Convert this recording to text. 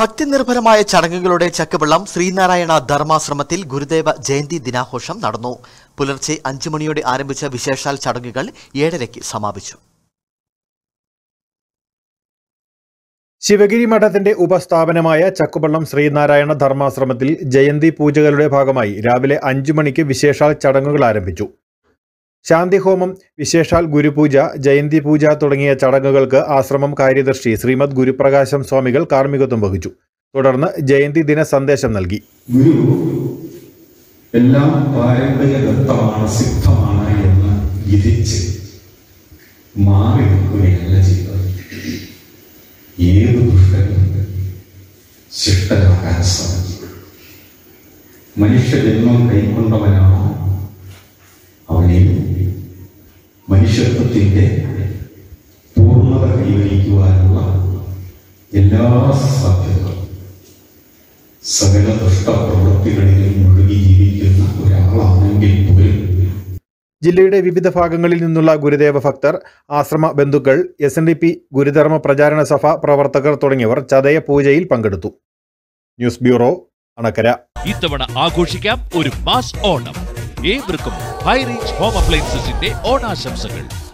ഭക്തിനിർഭരമായ ചടങ്ങുകളുടെ ചക്കവെള്ളം ശ്രീനാരായണ ധർമാശ്രമത്തിൽ ഗുരുദേവ ജയന്തി ദിനാഘോഷം നടന്നു പുലർച്ചെ അഞ്ചു മണിയോടെ ആരംഭിച്ച വിശേഷാൽ ചടങ്ങുകൾ ഏഴരയ്ക്ക് സമാപിച്ചു ശിവഗിരി മഠത്തിന്റെ ഉപസ്ഥാപനമായ ചക്കുപള്ളം ശ്രീനാരായണ ധർമാശ്രമത്തിൽ ജയന്തി പൂജകളുടെ ഭാഗമായി രാവിലെ അഞ്ചു മണിക്ക് വിശേഷാൽ ചടങ്ങുകൾ ആരംഭിച്ചു ശാന്തിഹോമം വിശേഷാൽ ഗുരുപൂജ ജയന്തി പൂജ തുടങ്ങിയ ചടങ്ങുകൾക്ക് ആശ്രമം കാര്യദർശി ശ്രീമദ് ഗുരുപ്രകാശം സ്വാമികൾ കാർമ്മികത്വം വഹിച്ചു തുടർന്ന് ജയന്തി ദിന സന്ദേശം നൽകി ഗുരു എല്ലാം പാരമ്പര്യദത്തമാണ് സിദ്ധമാണ് എന്ന് വിധിച്ച് മാറി നിൽക്കുകയല്ല ചെയ്തത് ഏത് ദുഷ്ടനും ശിഷ്ടരാകാൻ സാധിക്കും മനുഷ്യജന്മം കൈക്കൊണ്ടവനാണോ അവനെ മനുഷ്യത്വത്തിന്റെ പൂർണ്ണത കൈവരിക്കുവാനുള്ള എല്ലാ സാധ്യതകളും സകല ദുഷ്ടപ്രവൃത്തികളിലും മുഴുകി ജീവിക്കുന്ന ഒരാളാണെങ്കിൽ പോലും ജില്ലയുടെ വിവിധ ഭാഗങ്ങളിൽ നിന്നുള്ള ഗുരുദേവ ഭക്തർ ആശ്രമ ബന്ധുക്കൾ എസ് എൻ ഡി പി ഗുരുധർമ്മ പ്രചാരണ സഭ പ്രവർത്തകർ തുടങ്ങിയവർ ചതയ പൂജയിൽ പങ്കെടുത്തു ന്യൂസ് ബ്യൂറോ അണക്കര ഇത്തവണ ആഘോഷിക്കാം ഒരു മാസ് ഓണം ഏവർക്കും ഹൈ റേഞ്ച് ഹോം അപ്ലയൻസസിന്റെ ഓണാശംസകൾ